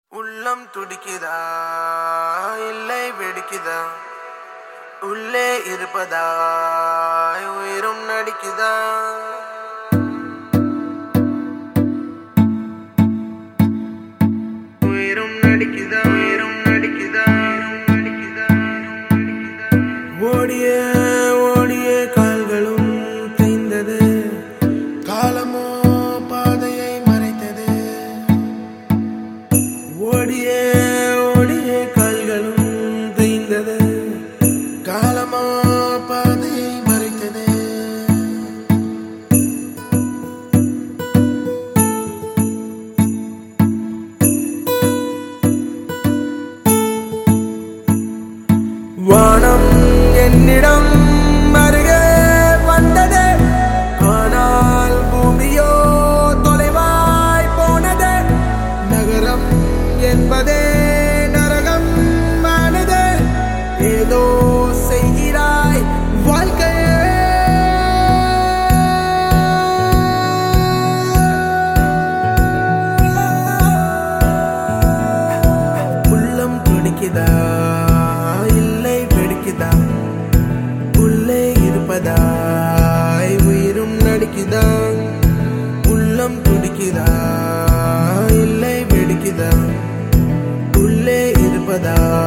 உள்ளம் துடிக்குதா இல்லை வெடிக்குதா உள்ளே இருப்பதா உயிரும் நடிக்குதா உயிரும் நடிக்குதா உயிரும் நடிக்குதா உயிரும் நடிக்குதா ஓடிய ஓடிய கால்களும் தேய்ந்தது காலமோ பாதையை மறைத்தது ஓடிய ஓடிய கால்களும் தேய்ந்தது காலமோ பாதையை மறைத்தது வானம் என்னிடம் அருகே வந்தது ஆனால் பூமியோ தொலைவாய் போனது நகரம் என்பதே நரகம் ஆனது ஏதோ செய்கிறாய் வாழ்க்கையே உள்ளம் துடிக்குதா இல்லை வெடிக்குதா உள்ளே இருப்பதாய் உயிரும் நடிக்குதா உள்ளம் துடிக்குதா இல்லை வெடிக்குதா உள்ளே இருப்பதா